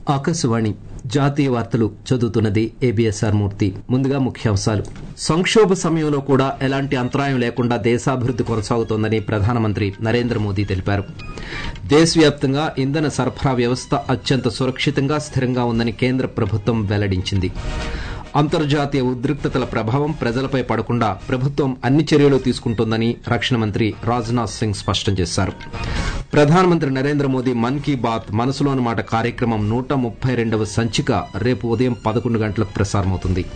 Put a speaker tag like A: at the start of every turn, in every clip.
A: ఆకాశవాణి జాతీయ వార్తలు చదువుతున్నది ఏబిఎస్ఆర్ మూర్తి ముందుగా ముఖ్యాంశాలు సంక్షోభ సమయంలో కూడా ఎలాంటి అంతరాయం లేకుండా దేశాభివృద్ది కొనసాగుతోందని ప్రధానమంత్రి నరేంద్ర మోదీ తెలిపారు దేశవ్యాప్తంగా ఇంధన సరఫరా వ్యవస్థ అత్యంత సురక్షితంగా స్థిరంగా ఉందని కేంద్ర ప్రభుత్వం వెల్లడించింది అంతర్జాతీయ ఉద్రిక్తతల ప్రభావం ప్రజలపై పడకుండా ప్రభుత్వం అన్ని చర్యలు తీసుకుంటోందని రక్షణ మంత్రి రాజ్నాథ్ సింగ్ స్పష్టం చేశారు ప్రధానమంత్రి నరేంద్ర మోదీ మన్ కీ బాత్ మనసులోని మాట కార్యక్రమం నూట ముప్పై రెండవ సంచిక రేపు ఉదయం పదకొండు గంటలకు ప్రసారమవుతుంది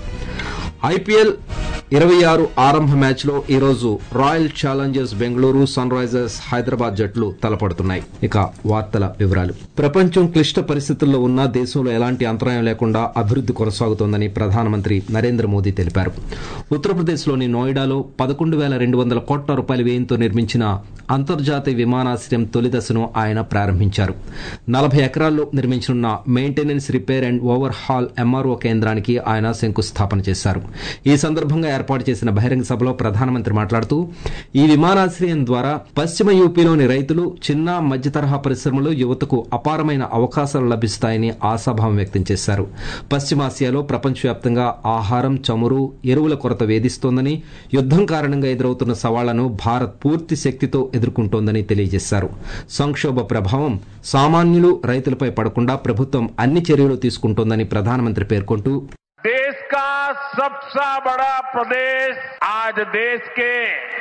A: ఐపీఎల్ ఇరవై ఆరు ఆరంభ మ్యాచ్లో ఈరోజు Royal Challengers Bengaluru Sunrisers Hyderabad జట్లు తలపడుతున్నాయి ఇక వార్తల వివరాలు ప్రపంచం క్లిష్ట పరిస్థితుల్లో ఉన్న దేశంలో ఎలాంటి అంతరాయం లేకుండా అభివృద్ది కొనసాగుతోందని ప్రధానమంత్రి నరేంద్ర మోదీ తెలిపారు ఉత్తరప్రదేశ్లోని నోయిడాలో పదకొండు వేల రెండు వందల కోట్ల రూపాయల వ్యయంతో నిర్మించిన అంతర్జాతీయ విమానాశ్రయం తొలి దశను ఆయన ప్రారంభించారు నలభై ఎకరాల్లో నిర్మించనున్న maintenance repair and overhaul MRO కేంద్రానికి ఆయన శంకుస్థాపన చేశారు ఈ సందర్భంగా ఏర్పాటు చేసిన బహిరంగ సభలో ప్రధానమంత్రి మాట్లాడుతూ ఈ విమానాశ్రయం ద్వారా పశ్చిమ యూపీలోని రైతులు చిన్న మధ్య తరహా పరిశ్రమలు యువతకు అపారమైన అవకాశాలు లభిస్తాయని ఆశాభావం వ్యక్తం చేశారు పశ్చిమాసియాలో ప్రపంచవ్యాప్తంగా ఆహారం చమురు ఎరువుల కొరత వేధిస్తోందని యుద్దం కారణంగా ఎదురవుతున్న సవాళ్లను భారత్ పూర్తి శక్తితో ఎదుర్కొంటోందని తెలియజేశారు సంక్షోభ ప్రభావం సామాన్యులు రైతులపై పడకుండా ప్రభుత్వం అన్ని చర్యలు తీసుకుంటోందని ప్రధానమంత్రి పేర్కొంటూ
B: देश का सबसे बड़ा प्रदेश आज देश के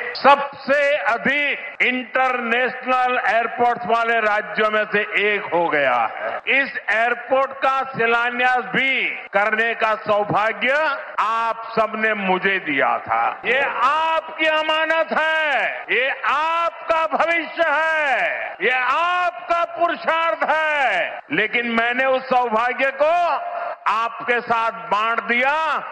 B: सबसे अधिक इंटरनेशनल एयरपोर्ट्स वाले राज्यों में से एक हो गया है इस एयरपोर्ट का शिलान्यास भी करने का सौभाग्य आप सबने मुझे दिया था ये आपकी अमानत है ये आपका भविष्य है ये आपका पुरुषार्थ है लेकिन मैंने उस सौभाग्य को आपके साथ बांट दिया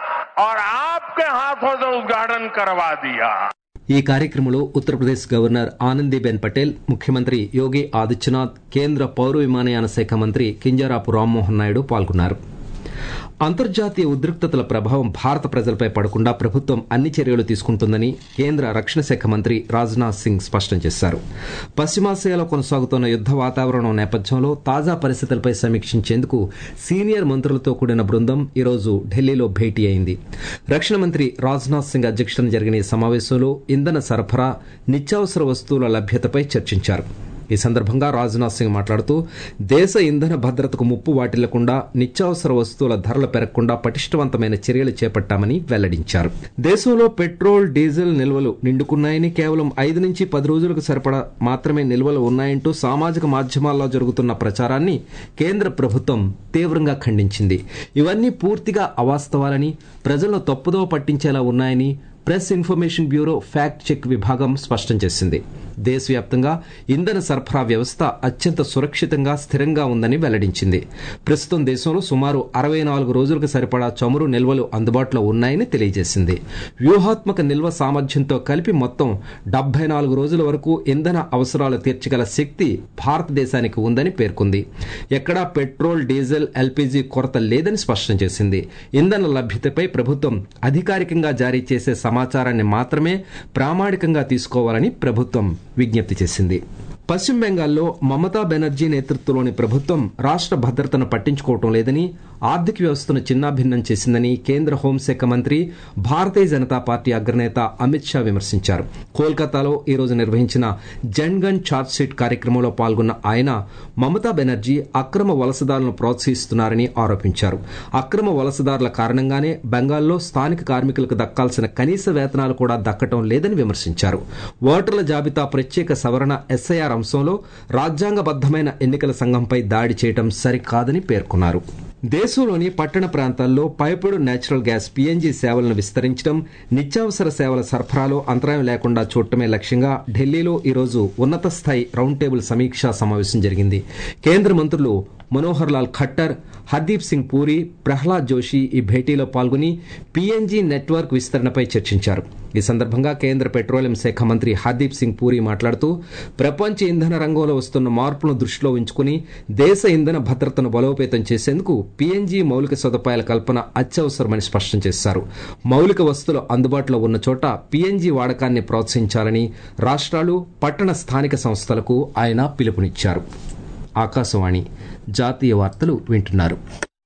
B: और आपके हाथों से उद्घाटन करवा दिया
A: ఈ కార్యక్రమంలో ఉత్తరప్రదేశ్ గవర్నర్ ఆనందీబెన్ పటేల్ ముఖ్యమంత్రి యోగి ఆదిత్యనాథ్ కేంద్ర పౌర విమానయాన శాఖ మంత్రి కింజరాపు రామ్మోహన్ నాయుడు పాల్గొన్నారు అంతర్జాతీయ ఉద్రిక్తతల ప్రభావం భారత ప్రజలపై పడకుండా ప్రభుత్వం అన్ని చర్యలు తీసుకుంటుందని కేంద్ర రక్షణ శాఖ మంత్రి రాజ్నాథ్ సింగ్ స్పష్టం చేశారు పశ్చిమాసియాలో కొనసాగుతున్న యుద్ద వాతావరణం నేపథ్యంలో తాజా పరిస్థితులపై సమీక్షించేందుకు సీనియర్ మంత్రులతో కూడిన బృందం ఈరోజు ఢిల్లీలో భేటీ అయింది రక్షణ మంత్రి రాజ్నాథ్ సింగ్ అధ్యక్షతన జరిగిన ఈ సమావేశంలో ఇంధన సరఫరా నిత్యావసర వస్తువుల లభ్యతపై చర్చించారు ఈ సందర్భంగా రాజ్నాథ్ సింగ్ మాట్లాడుతూ దేశ ఇంధన భద్రతకు ముప్పు వాటిల్లకుండా నిత్యావసర వస్తువుల ధరలు పెరగకుండా పటిష్టవంతమైన చర్యలు చేపట్టామని వెల్లడించారు దేశంలో పెట్రోల్ డీజిల్ నిల్వలు నిండుకున్నాయని కేవలం ఐదు నుంచి పది రోజులకు సరిపడా మాత్రమే నిల్వలు ఉన్నాయంటూ సామాజిక మాధ్యమాల్లో జరుగుతున్న ప్రచారాన్ని కేంద్ర ప్రభుత్వం తీవ్రంగా ఖండించింది ఇవన్నీ పూర్తిగా అవాస్తవాలని ప్రజలను తప్పుదోవ పట్టించేలా ఉన్నాయని press information bureau fact check విభాగం స్పష్టం చేసింది దేశవ్యాప్తంగా ఇంధన సరఫరా వ్యవస్థ అత్యంత సురక్షితంగా స్థిరంగా ఉందని వెల్లడించింది ప్రస్తుతం దేశంలో సుమారు అరవై నాలుగు రోజులకు సరిపడా చమురు నిల్వలు అందుబాటులో ఉన్నాయని తెలియజేసింది వ్యూహాత్మక నిల్వ సామర్థ్యంతో కలిపి మొత్తం డెబ్బై నాలుగు రోజుల వరకు ఇంధన అవసరాలు తీర్చగల శక్తి భారతదేశానికి ఉందని పేర్కొంది ఎక్కడా పెట్రోల్ డీజిల్ ఎల్పీజీ కొరత లేదని స్పష్టం చేసింది ఇంధన లభ్యతపై ప్రభుత్వం అధికారికంగా జారీ చేసే సమాచారాన్ని మాత్రమే ప్రామాణికంగా తీసుకోవాలని ప్రభుత్వం విజ్ఞప్తి చేసింది పశ్చిమ బెంగాల్లో మమతా బెనర్జీ నేతృత్వంలోని ప్రభుత్వం రాష్ట్ర భద్రతను పట్టించుకోవటం లేదని ఆర్థిక వ్యవస్థను చిన్నాభిన్నం చేసిందని కేంద్ర హోంశాఖ మంత్రి భారతీయ జనతా పార్టీ అగ్రనేత అమిత్ షా విమర్శించారు కోల్కతాలో ఈరోజు నిర్వహించిన జన్గన్ షీట్ కార్యక్రమంలో పాల్గొన్న ఆయన మమతా బెనర్జీ అక్రమ వలసదారులను ప్రోత్సహిస్తున్నారని ఆరోపించారు అక్రమ వలసదారుల కారణంగానే బెంగాల్లో స్థానిక కార్మికులకు దక్కాల్సిన కనీస వేతనాలు కూడా దక్కటం లేదని విమర్శించారు ఓటర్ల జాబితా ప్రత్యేక సవరణ ఎస్ఐఆర్ అంశంలో రాజ్యాంగబద్దమైన ఎన్నికల సంఘంపై దాడి చేయడం సరికాదని పేర్కొన్నారు దేశంలోని పట్టణ ప్రాంతాల్లో పైపుడు నేచురల్ గ్యాస్ పీఎన్జీ సేవలను విస్తరించడం నిత్యావసర సేవల సరఫరాలో అంతరాయం లేకుండా చూడటమే లక్ష్యంగా ఢిల్లీలో ఈరోజు ఉన్నత స్థాయి రౌండ్ టేబుల్ సమీక్షా సమావేశం జరిగింది కేంద్ర మంత్రులు మనోహర్ లాల్ ఖట్టర్ హర్దీప్ సింగ్ పూరి ప్రహ్లాద్ జోషి ఈ భేటీలో పాల్గొని పీఎన్జీ నెట్వర్క్ విస్తరణపై చర్చించారు ఈ సందర్భంగా కేంద్ర పెట్రోలియం శాఖ మంత్రి హర్దీప్ సింగ్ పూరి మాట్లాడుతూ ప్రపంచ ఇంధన రంగంలో వస్తున్న మార్పులను దృష్టిలో ఉంచుకుని దేశ ఇంధన భద్రతను బలోపేతం చేసేందుకు పీఎన్జీ మౌలిక సదుపాయాల కల్పన అత్యవసరమని స్పష్టం చేశారు మౌలిక వస్తువులు అందుబాటులో ఉన్న చోట పీఎన్జీ వాడకాన్ని ప్రోత్సహించాలని రాష్ట్రాలు పట్టణ స్థానిక సంస్థలకు ఆయన పిలుపునిచ్చారు ఆకాశవాణి జాతీయ వార్తలు వింటున్నారు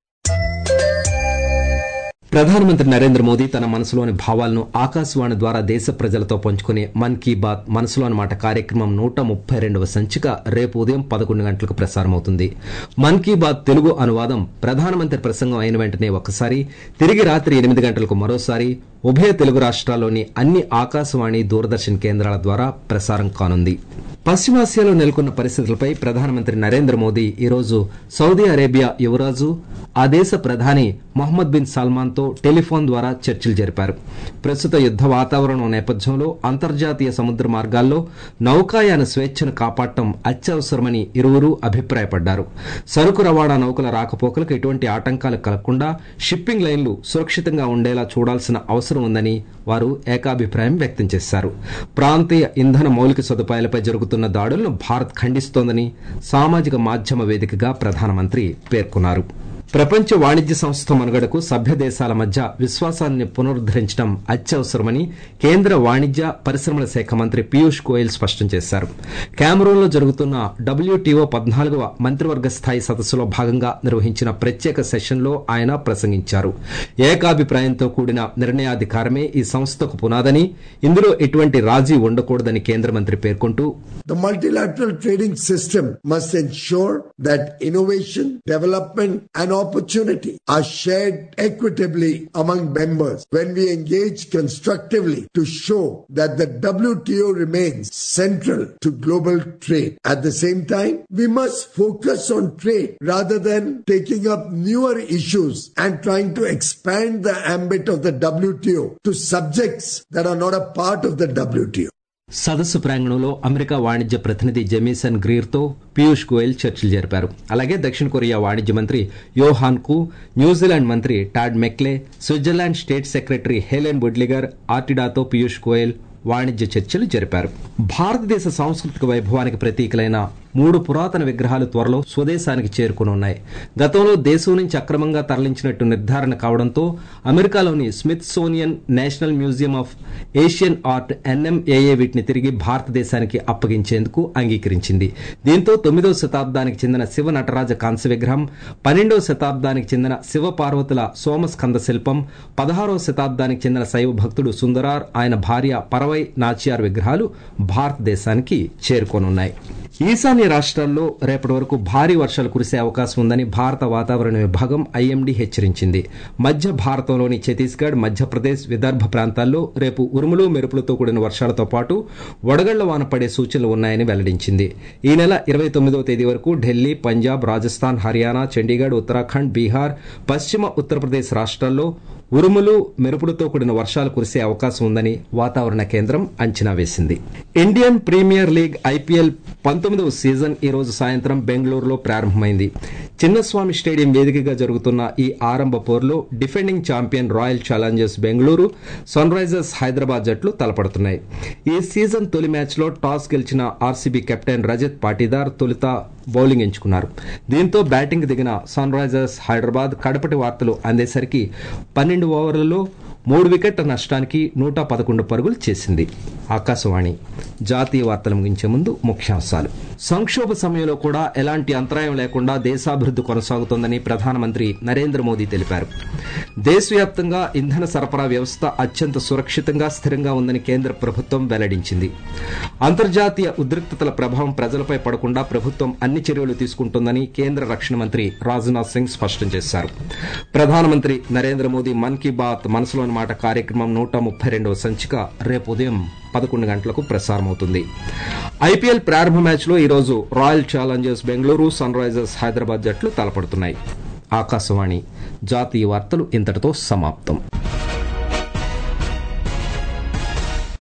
A: ప్రధానమంత్రి నరేంద్ర మోదీ తన మనసులోని భావాలను ఆకాశవాణి ద్వారా దేశ ప్రజలతో పంచుకునే మన్ కీ బాత్ మనసులోని మాట కార్యక్రమం నూట ముప్పై రెండవ సంచిక రేపు ఉదయం పదకొండు గంటలకు ప్రసారమవుతుంది మన్ కీ బాత్ తెలుగు అనువాదం ప్రధానమంత్రి ప్రసంగం అయిన వెంటనే ఒకసారి తిరిగి రాత్రి ఎనిమిది గంటలకు మరోసారి ఉభయ తెలుగు రాష్ట్రాల్లోని అన్ని ఆకాశవాణి దూరదర్శన్ కేంద్రాల ద్వారా ప్రసారం కానుంది పశ్చిమాసియాలో నెలకొన్న పరిస్థితులపై ప్రధానమంత్రి నరేంద్ర మోదీ ఈరోజు సౌదీ అరేబియా యువరాజు ఆ దేశ ప్రధాని మొహమ్మద్ బిన్ సల్మాన్ తో టెలిఫోన్ ద్వారా చర్చలు జరిపారు ప్రస్తుత యుద్ద వాతావరణం నేపథ్యంలో అంతర్జాతీయ సముద్ర మార్గాల్లో నౌకాయాన స్వేచ్ఛను కాపాడటం అత్యవసరమని ఇరువురు అభిప్రాయపడ్డారు సరుకు రవాణా నౌకల రాకపోకలకు ఎటువంటి ఆటంకాలు కలగకుండా షిప్పింగ్ లైన్లు సురక్షితంగా ఉండేలా చూడాల్సిన అవసరం ఉందని వారు ఏకాభిప్రాయం వ్యక్తం చేశారు ప్రాంతీయ ఇంధన మౌలిక సదుపాయాలపై జరుగుతున్న దాడులను భారత్ ఖండిస్తోందని సామాజిక మాధ్యమ వేదికగా ప్రధానమంత్రి పేర్కొన్నారు ప్రపంచ వాణిజ్య సంస్థ మనుగడకు సభ్య దేశాల మధ్య విశ్వాసాన్ని పునరుద్దరించడం అత్యవసరమని కేంద్ర వాణిజ్య పరిశ్రమల శాఖ మంత్రి పీయూష్ గోయల్ స్పష్టం చేశారు క్యామరూన్లో జరుగుతున్న డబ్ల్యూటీఓ పద్నాలుగవ మంత్రివర్గ స్థాయి సదస్సులో భాగంగా నిర్వహించిన ప్రత్యేక సెషన్లో ఆయన ప్రసంగించారు ఏకాభిప్రాయంతో కూడిన నిర్ణయాధికారమే ఈ సంస్థకు పునాదని ఇందులో ఎటువంటి రాజీ ఉండకూడదని కేంద్ర మంత్రి పేర్కొంటూ
C: The multilateral trading system must ensure that innovation, development, and opportunity are shared equitably among members when we engage constructively to show that the WTO remains central to global trade. At the same time, we must focus on trade rather than taking up newer issues and trying to expand the ambit of the WTO to subjects that are not a part of the WTO.
A: సదస్సు ప్రాంగణంలో America వాణిజ్య ప్రతినిధి Jamieson Greer తో పీయూష్ గోయల్ చర్చలు జరిపారు అలాగే దక్షిణ Korea వాణిజ్య మంత్రి యోహాన్ కు న్యూజిలాండ్ మంత్రి Todd McClay Switzerland state secretary Helene Budliger ఆర్టిడాతో పీయూష్ గోయల్ వాణిజ్య చర్చలు జరిపారు భారతదేశ సాంస్కృతిక వైభవానికి ప్రతీకలైన మూడు పురాతన విగ్రహాలు త్వరలో స్వదేశానికి చేరుకునున్నాయి గతంలో దేశం నుంచి అక్రమంగా తరలించినట్టు నిర్ధారణ కావడంతో అమెరికాలోని Smithsonian national museum of Asian art NMAA వీటిని తిరిగి భారతదేశానికి అప్పగించేందుకు అంగీకరించింది దీంతో తొమ్మిదవ శతాబ్దానికి చెందిన శివ నటరాజ కాంస్య విగ్రహం పన్నెండవ శతాబ్దానికి చెందిన శివ పార్వతుల సోమస్కంద శిల్పం పదహారవ శతాబ్దానికి చెందిన శైవ భక్తుడు సుందరార్ ఆయన భార్య పరవై నాచియార్ విగ్రహాలు భారతదేశానికి చేరుకోనున్నాయి ఈశాన్య రాష్ట్రాల్లో రేపటి వరకు భారీ వర్షాలు కురిసే అవకాశం ఉందని భారత వాతావరణ విభాగం ఐఎండీ హెచ్చరించింది మధ్య భారతంలోని ఛత్తీస్గఢ్ మధ్యప్రదేశ్ విదర్భ ప్రాంతాల్లో రేపు ఉరుములు మెరుపులతో కూడిన వర్షాలతో పాటు వడగళ్ల వాన పడే సూచనలు ఉన్నాయని వెల్లడించింది ఈ నెల ఇరవై తొమ్మిదవ తేదీ వరకు ఢిల్లీ పంజాబ్ రాజస్థాన్ హర్యానా చండీగఢ్ ఉత్తరాఖండ్ బీహార్ పశ్చిమ ఉత్తరప్రదేశ్ రాష్ట్రాల్లో ఉరుములు మెరుపులతో కూడిన వర్షాలు కురిసే అవకాశం ఉందని వాతావరణ కేంద్రం అంచనా వేసింది ఇండియన్ ప్రీమియర్ లీగ్ ఐపీఎల్ పంతొమ్మిదవ సీజన్ ఈ రోజు సాయంత్రం బెంగళూరులో ప్రారంభమైంది చిన్నస్వామి స్టేడియం వేదికగా జరుగుతున్న ఈ ఆరంభ పోరులో defending champion Royal Challengers Bengaluru Sunrisers Hyderabad జట్లు తలపడుతున్నాయి ఈ సీజన్ తొలి మ్యాచ్లో టాస్ గెలిచిన ఆర్సీబీ కెప్టెన్ రజత్ పాటీదార్ తొలుత బౌలింగ్ ఎంచుకున్నారు దీంతో బ్యాటింగ్ దిగిన సన్ రైజర్స్ హైదరాబాద్ కడపటి వార్తలు అందేసరికి పన్నెండు ఓవర్లలో మూడు వికెట్ల నష్టానికి నూట పదకొండు పరుగులు చేసింది ఆకాశవాణి జాతీయ వార్తలు ముగించే ముందు ముఖ్యాంశాలు సంక్షోభ సమయంలో కూడా ఎలాంటి అంతరాయం లేకుండా దేశాభివృద్ధి కొనసాగుతోందని ప్రధానమంత్రి నరేంద్ర మోదీ తెలిపారు దేశవ్యాప్తంగా ఇంధన సరఫరా వ్యవస్థ అత్యంత సురక్షితంగా స్థిరంగా ఉందని కేంద్ర ప్రభుత్వం వెల్లడించింది అంతర్జాతీయ ఉద్రిక్తతల ప్రభావం ప్రజలపై పడకుండా ప్రభుత్వం అన్ని చర్యలు తీసుకుంటోందని కేంద్ర రక్షణ మంత్రి రాజ్నాథ్ సింగ్ స్పష్టం చేశారు ప్రధానమంత్రి నరేంద్ర మోదీ మన్ కీ బాత్ మనసులోని మాట కార్యక్రమం నూట ముప్పై రెండవ సంచిక రేపు ఉదయం పదకొండు గంటలకు ప్రసారమవుతుంది ఐపీఎల్ ప్రారంభ మ్యాచ్లో ఈరోజు Royal Challengers Bengaluru Sunrisers Hyderabad జట్లు తలపడుతున్నాయి ఆకాశవాణి జాతీయ వార్తలు ఇంతటితో సమాప్తం